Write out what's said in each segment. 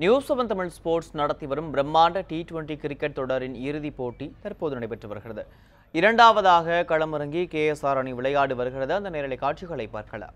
news seven Tamil sports நடத்தி வரும் பிரம்மாண்ட டி டுவெண்டி கிரிக்கெட் தொடரின் இறுதிப் போட்டி தற்போது நடைபெற்று வருகிறது இரண்டாவதாக களமிறங்கி கேஎஸ்ஆர் அணி விளையாடி வருகிறது அந்த நேரலை காட்சிகளை பார்க்கலாம்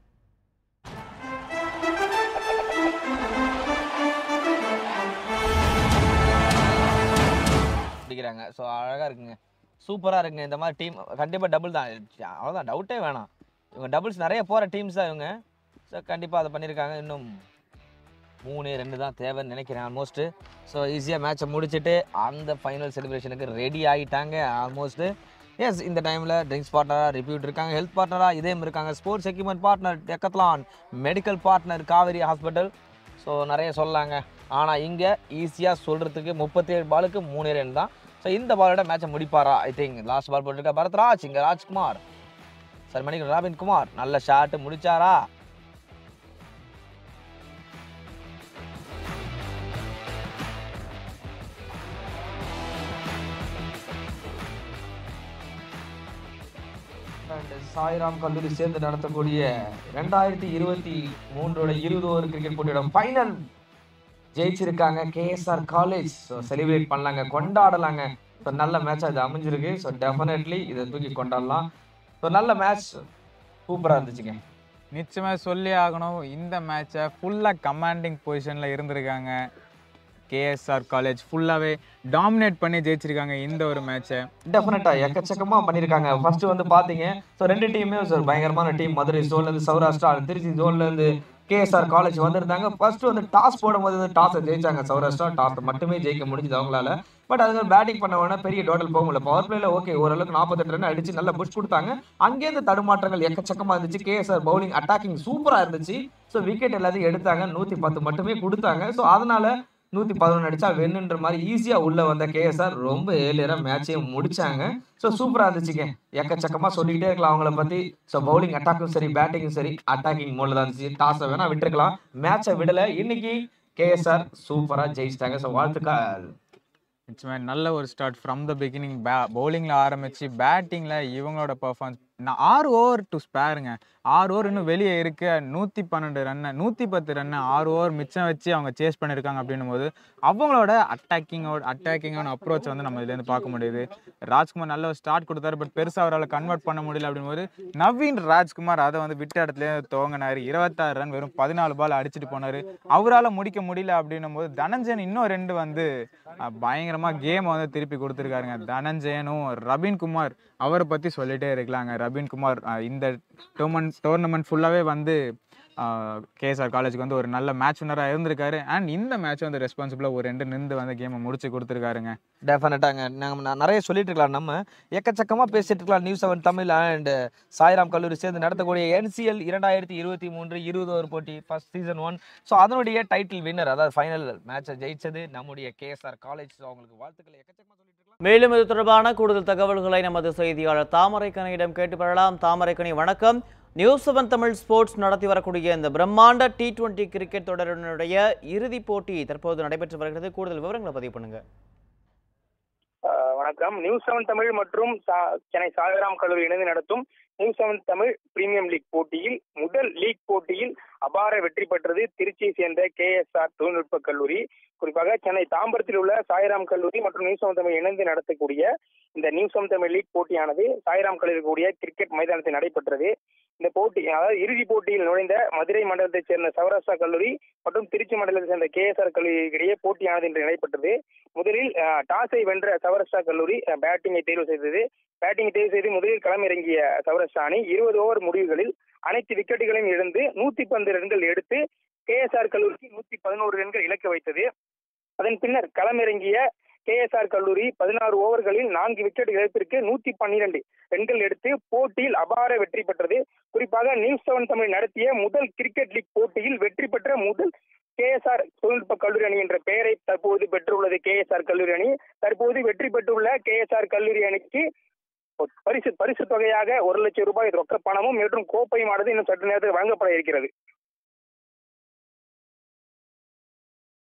பிடிக்கிறாங்க ஸோ அழகாக இருக்குங்க சூப்பராக இருக்குங்க இந்த மாதிரி டீம் கண்டிப்பாக டபுள் தான் அவ்வளோதான் டவுட்டே வேணாம் இவங்க டபுள்ஸ் நிறைய போகிற டீம்ஸ் தான் இவங்க ஸோ கண்டிப்பாக அதை பண்ணியிருக்காங்க இன்னும் மூணு ரெண்டு தான் தேவைன்னு நினைக்கிறேன் ஆல்மோஸ்ட்டு ஸோ ஈஸியாக மேட்சை முடிச்சுட்டு அந்த ஃபைனல் செலிப்ரேஷனுக்கு ரெடி ஆகிட்டாங்க ஆல்மோஸ்ட்டு எஸ் இந்த டைமில் ட்ரிங்க்ஸ் பார்ட்னராக ரிப்பீட் இருக்காங்க ஹெல்த் பார்ட்னராக இதேம் இருக்காங்க sports equipment partner Decathlon medical partner Kaveri hospital so நிறைய சொல்லலாங்க ஆனால் இங்கே ஈஸியாக சொல்கிறதுக்கு முப்பத்தேழு பாலுக்கு மூணு ரன் தான் ஸோ இந்த பாலோட மேட்சை முடிப்பாரா ஐ திங்க் லாஸ்ட் பால் போட்டிருக்க பரத்ராஜ் இங்கே ராஜ்குமார் சார் மணிக்கு ராபின் குமார் நல்ல ஷாட் முடிச்சாரா And சாய்ராம் கல்லூரி சேர்ந்து நடத்தக்கூடிய ரெண்டாயிரத்தி இருபத்தி மூன்றோட இருபது ஓவர் கிரிக்கெட் போட்டியோட ஃபைனல் ஜெயிச்சிருக்காங்க கேஎஸ்ஆர் காலேஜ் ஸோ செலிப்ரேட் பண்ணலாங்க கொண்டாடலாங்க ஸோ நல்ல மேட்ச் அது அமைஞ்சிருக்கு ஸோ டெஃபினெட்லி இதை தூக்கி கொண்டாடலாம் ஸோ நல்ல மேட்ச் சூப்பராக இருந்துச்சுங்க நிச்சயமாக சொல்லி ஆகணும் இந்த மேட்சை ஃபுல்லாக கமாண்டிங் பொசிஷனில் இருந்திருக்காங்க கேஎஸ்ஆர் காலேஜ் ஃபுல்லாகவே டாமினேட் பண்ணி ஜெயிச்சிருக்காங்க இந்த ஒரு மேட்சை டெஃபினட்டாக எக்கச்சக்கமா பண்ணியிருக்காங்க ஃபர்ஸ்ட் வந்து பார்த்தீங்க ஸோ ரெண்டு டீமுமே ஒரு பயங்கரமான டீம் மதுரை ஜோன்லேருந்து சௌராஷ்டிரா திருச்சி ஜோன்லேருந்து கேஎஸ்ஆர் காலேஜ் வந்திருந்தாங்க ஃபர்ஸ்ட் வந்து டாஸ் போடும்போது வந்து டாஸை ஜெயிச்சாங்க சௌராஷ்டிரா டாஸ் மட்டுமே ஜெயிக்க முடிஞ்சது அவங்களால பட் அதுக்கு பேட்டிங் பண்ண உடனே பெரிய டோட்டல் போக முடியல பவர் பிளேல ஓகே ஓரளவுக்கு நாற்பத்தெட்டு ரன் அடிச்சு நல்ல புஷ் கொடுத்தாங்க அங்கேருந்து தடுமாற்றங்கள் எக்கச்சக்கமா இருந்துச்சு கேஎஸ்ஆர் பவுலிங் அட்டாக்கிங் சூப்பரா இருந்துச்சு ஸோ விக்கெட் எல்லாத்தையும் எடுத்தாங்க நூத்தி பத்து மட்டுமே கொடுத்தாங்க ஸோ அதனால நூத்தி பதினொன்று அடிச்சா வென்னுன்ற மாதிரி ஈஸியா உள்ள வந்த கேஎஸ்ஆர் ரொம்ப ஏழியரா மேட்சையும் முடிச்சாங்க ஸோ சூப்பரா இருந்துச்சுங்க எக்கச்சக்கமா சொல்லிக்கிட்டே இருக்கலாம் அவங்கள பத்தி ஸோ பவுலிங் அட்டாக்கும் சரி பேட்டிங்கும் சரி அட்டாக்கிங் மோட்ல தான் இருந்துச்சு டாஸை வேணா விட்டுருக்கலாம் மேட்சை விடல இன்னைக்கு கேஎஸ்ஆர் சூப்பரா ஜெயிச்சிட்டாங்க ஸோ வாழ்த்துக்கள் நிச்சயமாக நல்ல ஒரு ஸ்டார்ட் ஃப்ரம் த பிகினிங் பே பவுலிங்கில் ஆரம்பித்து பேட்டிங்கில் இவங்களோட பர்ஃபார்மன்ஸ் நான் ஆறு ஓவர் டு ஸ்பேருங்க ஆறு ஓவர் இன்னும் வெளியே இருக்க நூற்றி பன்னெண்டு ரன்னு நூற்றி பத்து ரன்னு ஆறு ஓவர் மிச்சம் வச்சு அவங்க சேஸ் பண்ணியிருக்காங்க அப்படின்னும் போது அவங்களோட அட்டாக்கிங்கோட அட்டாக்கிங்கான அப்ரோச் வந்து நம்ம இதுலேருந்து பார்க்க முடியுது ராஜ்குமார் நல்ல ஒரு ஸ்டார்ட் கொடுத்தாரு பட் பெருசாக அவரால் கன்வெர்ட் பண்ண முடியல அப்படின்போது நவீன் ராஜ்குமார் அதை வந்து விட்ட இடத்துல துவங்கினார் இருபத்தாறு ரன் வெறும் பதினாலு பால் அடிச்சுட்டு போனார் அவரால் முடிக்க முடியல அப்படின்னும் போது தனஞ்சயன் இன்னும் ரெண்டு வந்து அஹ், பயங்கரமா கேம் வந்து திருப்பி கொடுத்துருக்காருங்க தனஞ்சயனும் ரபீன் குமார் அவரை பற்றி சொல்லிட்டே இருக்கலாங்க ரபீன் குமார் அஹ், இந்த டோர்மன் டோர்னமெண்ட் ஃபுல்லாகவே வந்து கேஎஸ்ஆர் காலேஜுக்கு வந்து ஒரு நல்ல மேட்ச் வினராக இருந்திருக்காரு அண்ட் இந்த மேட்ச் வந்து ரெஸ்பான்சிபிளாக ஒரு ரெண்டு நின்று வந்து கேமை முடிச்சு கொடுத்துருக்காருங்க டெஃபினட்டாங்க நம்ம நிறைய சொல்லிட்டு இருக்கலாம் நம்ம எக்கச்சக்கமாக பேசிட்டு இருக்கலாம் news seven Tamil and Sairam கல்லூரி சேர்ந்து நடத்தக்கூடிய என்சிஎல் இரண்டாயிரத்தி இருபத்தி மூன்று இருபது ஓவர் போட்டி ஃபர்ஸ்ட் சீசன் ஒன் ஸோ அதனுடைய டைட்டில் வின்னர் அதாவது ஃபைனல் மேட்சை ஜெயிச்சது நம்முடைய கேஎஸ்ஆர் காலேஜ் ஸோ அவங்களுக்கு வாழ்த்துக்கள் எக்கச்சக்கமாக சொல்லிட்டு இருக்கலாம் மேலும் இது தொடர்பான கூடுதல் தகவல்களை நமது செய்தியாளர் தாமரைக்கனியிடம் கேட்டு பெறலாம் தாமரைக்கனி வணக்கம் நியூஸ் செவன் தமிழ் ஸ்போர்ட்ஸ் நடத்தி வரக்கூடிய இந்த பிரம்மாண்ட டி டுவெண்டி கிரிக்கெட் தொடரினுடைய இறுதிப் போட்டி தற்போது நடைபெற்று வருகிறது கூடுதல் விவரங்களை பதிவு பண்ணுங்க ஆஹ் வணக்கம் நியூஸ் செவன் தமிழ் மற்றும் சா- சென்னை சாகராம் கல்லூரி இணைந்து நடத்தும் news seven Tamil premium league போட்டியில் முதல் லீக் போட்டியில் அபார வெற்றி பெற்றது திருச்சியை சேர்ந்த கேஎஸ்ஆர் தொழில்நுட்ப கல்லூரி குறிப்பாக சென்னை தாம்பரத்தில் உள்ள சாய்ராம் கல்லூரி மற்றும் நியூஸ் செவன் தமிழ் இணைந்து நடத்தக்கூடிய இந்த நியூஸ் செவன் தமிழ் லீக் போட்டியானது சாய்ராம் கல்லூரி கூடிய கிரிக்கெட் மைதானத்தில் நடைபெற்றது இந்த போட்டி அதாவது இறுதிப் போட்டியில் நுழைந்த மதுரை மண்டலத்தைச் சேர்ந்த சௌராஷ்டிரா கல்லூரி மற்றும் திருச்சி மண்டலத்தைச் சேர்ந்த கேஎஸ்ஆர் கல்லூரிக்கு இடையே போட்டியானது இன்று நடைபெற்றது முதலில் அஹ், டாஸை வென்ற சௌராஷ்டிரா கல்லூரி அஹ், பேட்டிங்கை தேர்வு செய்தது பேட்டிங்கை தேர்வு செய்து முதலில் களமிறங்கிய சௌராஷ்டிரா அணி இருபது ஓவர் முடிவுகளில் அனைத்து விக்கெட்டுகளையும் இழந்து நூத்தி பந்து ரன்கள் எடுத்து கேஎஸ்ஆர் கல்லூரிக்கு நூத்தி பதினோரு ரன்கள் இலக்கு வைத்தது அதன் பின்னர் களமிறங்கிய கேஎஸ்ஆர் கல்லூரி பதினாறு ஓவர்களில் நான்கு விக்கெட் இழப்பிற்கு நூத்தி பன்னிரண்டு ரன்கள் எடுத்து போட்டியில் அபார வெற்றி பெற்றது குறிப்பாக நியூஸ் செவன் தமிழ் நடத்திய முதல் கிரிக்கெட் லீக் போட்டியில் வெற்றி பெற்ற முதல் கேஎஸ்ஆர் தொழில்நுட்ப கல்லூரி அணி என்ற பெயரை தற்போது பெற்றுள்ளது கேஎஸ்ஆர் கல்லூரி அணி தற்போது வெற்றி பெற்றுள்ள கேஎஸ்ஆர் கல்லூரி அணிக்கு பரிசு பரிசு தொகையாக ஒரு லட்சம் ரூபாய் ரொக்க பணமும் மற்றும் கோப்பையுமானது இன்னும் சற்று நேரத்தில் வழங்கப்பட இருக்கிறது